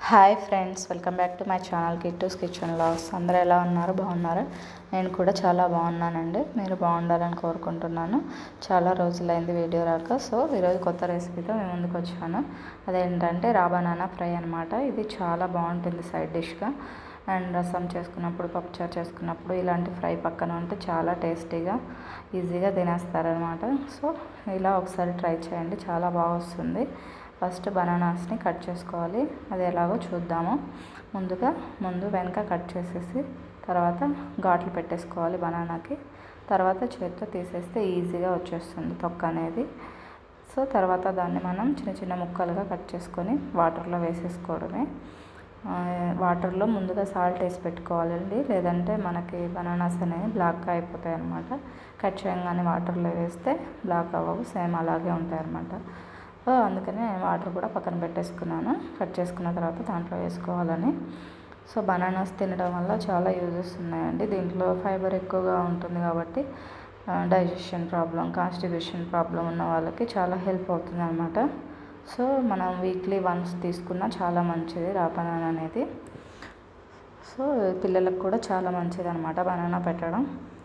hi friends welcome back to my channel Kittu's kitchen vlogs అందరూ ఎలా ఉన్నారు బాగున్నారు నేను కూడా చాలా బాగున్నానండి మీరు బాగుండాలని కోరుకుంటున్నాను చాలా రోజులైంది వీడియో రాక సో ఈరోజు కొత్త రెసిపీతో మేము ముందుకు వచ్చాను అదేంటంటే రాబానానా ఫ్రై అనమాట ఇది చాలా బాగుంటుంది సైడ్ డిష్గా అండ్ రసం చేసుకున్నప్పుడు పప్పుచారు చేసుకున్నప్పుడు ఇలాంటి ఫ్రై పక్కన ఉంటే చాలా టేస్టీగా ఈజీగా తినేస్తారనమాట సో ఇలా ఒకసారి ట్రై చేయండి చాలా బాగా వస్తుంది ఫస్ట్ బనానాస్ని కట్ చేసుకోవాలి అది ఎలాగో చూద్దాము ముందుగా ముందు వెనక కట్ చేసేసి తర్వాత ఘాట్లు పెట్టేసుకోవాలి బనానాకి తర్వాత చేతితో తీసేస్తే ఈజీగా వచ్చేస్తుంది తొక్క అనేది సో తర్వాత దాన్ని మనం చిన్న చిన్న ముక్కలుగా కట్ చేసుకొని వాటర్లో వేసేసుకోవడమే వాటర్లో ముందుగా సాల్ట్ వేసి పెట్టుకోవాలండి లేదంటే మనకి బనానాస్ అనేవి బ్లాక్గా అయిపోతాయి అన్నమాట కట్ చేయగానే వాటర్లో వేస్తే బ్లాక్ అవ్వవు సేమ్ అలాగే ఉంటాయి అన్నమాట సో అందుకని నేను వాటర్ కూడా పక్కన పెట్టేసుకున్నాను కట్ చేసుకున్న తర్వాత దాంట్లో వేసుకోవాలని సో బనానాస్ తినడం వల్ల చాలా యూజెస్ ఉన్నాయండి దీంట్లో ఫైబర్ ఎక్కువగా ఉంటుంది కాబట్టి డైజెషన్ ప్రాబ్లం కాన్స్టిబ్యూషన్ ప్రాబ్లం ఉన్న వాళ్ళకి చాలా హెల్ప్ అవుతుంది అనమాట సో మనం వీక్లీ వన్స్ తీసుకున్న చాలా మంచిది రా బనానా అనేది సో పిల్లలకు కూడా చాలా మంచిది అనమాట బనానా పెట్టడం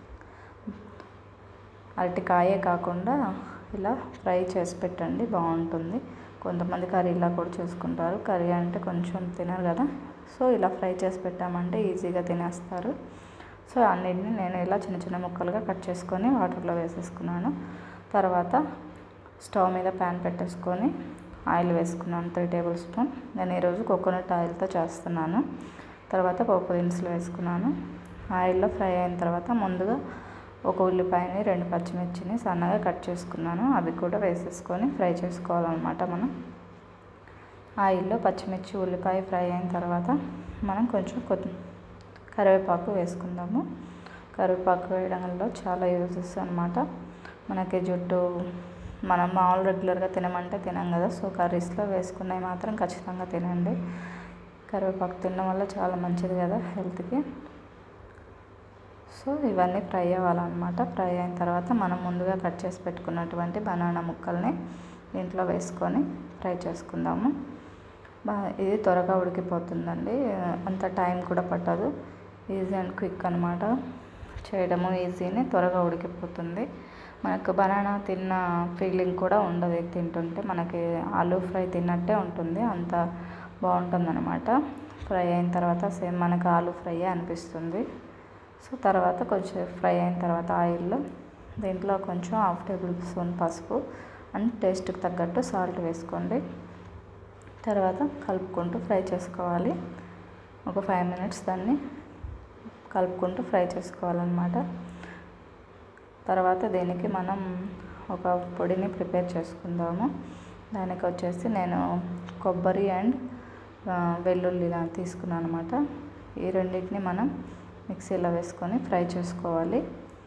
అరటికాయే కాకుండా ఇలా ఫ్రై చేసి పెట్టండి బాగుంటుంది కొంతమంది కర్రీలా కూడా చేసుకుంటారు కర్రీ అంటే కొంచెం తినరు కదా సో ఇలా ఫ్రై చేసి పెట్టామంటే ఈజీగా తినేస్తారు సో అన్నిటిని నేను ఇలా చిన్న చిన్న ముక్కలుగా కట్ చేసుకొని వాటర్లో వేసేసుకున్నాను తర్వాత స్టవ్ మీద ప్యాన్ పెట్టేసుకొని ఆయిల్ వేసుకున్నాను త్రీ టేబుల్ స్పూన్ నేను ఈరోజు కోకోనట్ ఆయిల్తో చేస్తున్నాను తర్వాత పోపు దినుసులు వేసుకున్నాను ఆయిల్లో ఫ్రై అయిన తర్వాత ముందుగా ఒక ఉల్లిపాయని రెండు పచ్చిమిర్చిని సన్నగా కట్ చేసుకున్నాను అవి కూడా వేసేసుకొని ఫ్రై చేసుకోవాలన్నమాట మనం ఆయిల్లో పచ్చిమిర్చి ఉల్లిపాయ ఫ్రై అయిన తర్వాత మనం కొంచెం కొత్తి కరివేపాకు వేసుకుందాము కరివేపాకు వేయడం వల్ల చాలా యూజెస్ అనమాట మనకి జుట్టు మనం మామూలు రెగ్యులర్గా తినమంటే తినం కదా సో కర్రీస్లో వేసుకున్నవి మాత్రం ఖచ్చితంగా తినండి కరివేపాకు తినడం వల్ల చాలా మంచిది కదా హెల్త్కి సో ఇవన్నీ ఫ్రై అవ్వాలన్నమాట ఫ్రై అయిన తర్వాత మనం ముందుగా కట్ చేసి పెట్టుకున్నటువంటి బనానా ముక్కల్ని దీంట్లో వేసుకొని ఫ్రై చేసుకుందాము ఇది త్వరగా ఉడికిపోతుందండి అంత టైం కూడా పట్టదు ఈజీ అండ్ క్విక్ అనమాట చేయడము ఈజీని త్వరగా ఉడికిపోతుంది మనకు బనానా తిన్న ఫీలింగ్ కూడా ఉండదు తింటుంటే మనకి ఆలూ ఫ్రై తిన్నట్టే ఉంటుంది అంత బాగుంటుంది అనమాట ఫ్రై అయిన తర్వాత సేమ్ మనకు ఆలూ ఫ్రై అనిపిస్తుంది సో తర్వాత కొంచెం ఫ్రై అయిన తర్వాత ఆయిల్లో దీంట్లో కొంచెం హాఫ్ టేబుల్ స్పూన్ పసుపు అండ్ టేస్ట్కి తగ్గట్టు సాల్ట్ వేసుకోండి తర్వాత కలుపుకుంటూ ఫ్రై చేసుకోవాలి ఒక ఫైవ్ మినిట్స్ దాన్ని కలుపుకుంటూ ఫ్రై చేసుకోవాలన్నమాట తర్వాత దీనికి మనం ఒక పొడిని ప్రిపేర్ చేసుకుందాము దానికి వచ్చేసి నేను కొబ్బరి అండ్ వెల్లుల్లి తీసుకున్నాను అనమాట ఈ రెండింటిని మనం మిక్సీలో వేసుకొని ఫ్రై చేసుకోవాలి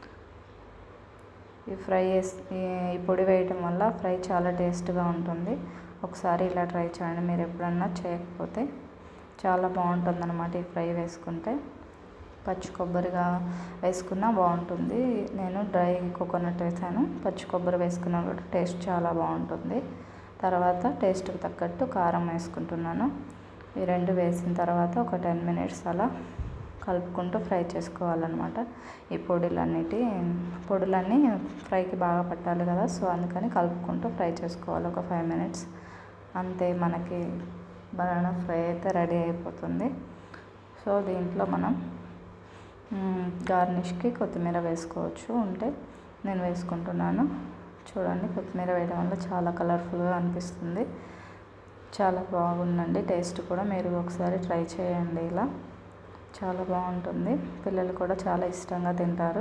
ఈ ఫ్రై ఈ పొడి వేయటం వల్ల ఫ్రై చాలా టేస్ట్గా ఉంటుంది ఒకసారి ఇలా ట్రై చేయండి మీరు ఎప్పుడన్నా చేయకపోతే చాలా బాగుంటుంది అనమాట ఈ ఫ్రై వేసుకుంటే పచ్చి కొబ్బరిగా వేసుకున్నా బాగుంటుంది నేను డ్రై కోకోనట్ వేసాను పచ్చి కొబ్బరి వేసుకున్నా కూడా టేస్ట్ చాలా బాగుంటుంది తర్వాత టేస్ట్కి తగ్గట్టు కారం వేసుకుంటున్నాను ఈ రెండు వేసిన తర్వాత ఒక టెన్ మినిట్స్ అలా కలుపుకుంటూ ఫ్రై చేసుకోవాలన్నమాట ఈ పొడులన్నిటి పొడులన్నీ ఫ్రైకి బాగా పట్టాలి కదా సో అందుకని కలుపుకుంటూ ఫ్రై చేసుకోవాలి ఒక ఫైవ్ మినిట్స్ అంతే మనకి బనానా ఫ్రై అయితే రెడీ అయిపోతుంది సో దీంట్లో మనం గార్నిష్కి కొత్తిమీర వేసుకోవచ్చు ఉంటే నేను వేసుకుంటున్నాను చూడండి కొత్తిమీర వేయడం వల్ల చాలా కలర్ఫుల్గా అనిపిస్తుంది చాలా బాగుందండి టేస్ట్ కూడా మీరు ఒకసారి ట్రై చేయండి ఇలా చాలా బాగుంటుంది పిల్లలు కూడా చాలా ఇష్టంగా తింటారు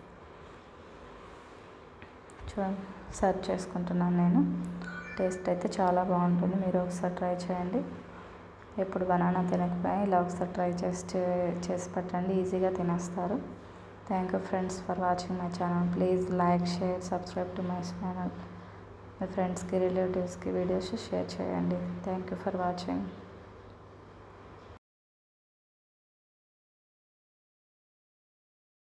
చూడండి సర్వ్ చేసుకుంటున్నాను నేను టేస్ట్ అయితే చాలా బాగుంటుంది మీరు ఒకసారి ట్రై చేయండి ఎప్పుడు బనానా తినకపోయినా ఇలా ఒకసారి ట్రై చేసి చేసి పెట్టండి ఈజీగా తినేస్తారు thank you friends for watching my channel please like share subscribe to my channel మీ ఫ్రెండ్స్కి రిలేటివ్స్కి వీడియోస్ షేర్ చేయండి థ్యాంక్ యూ ఫర్ వాచింగ్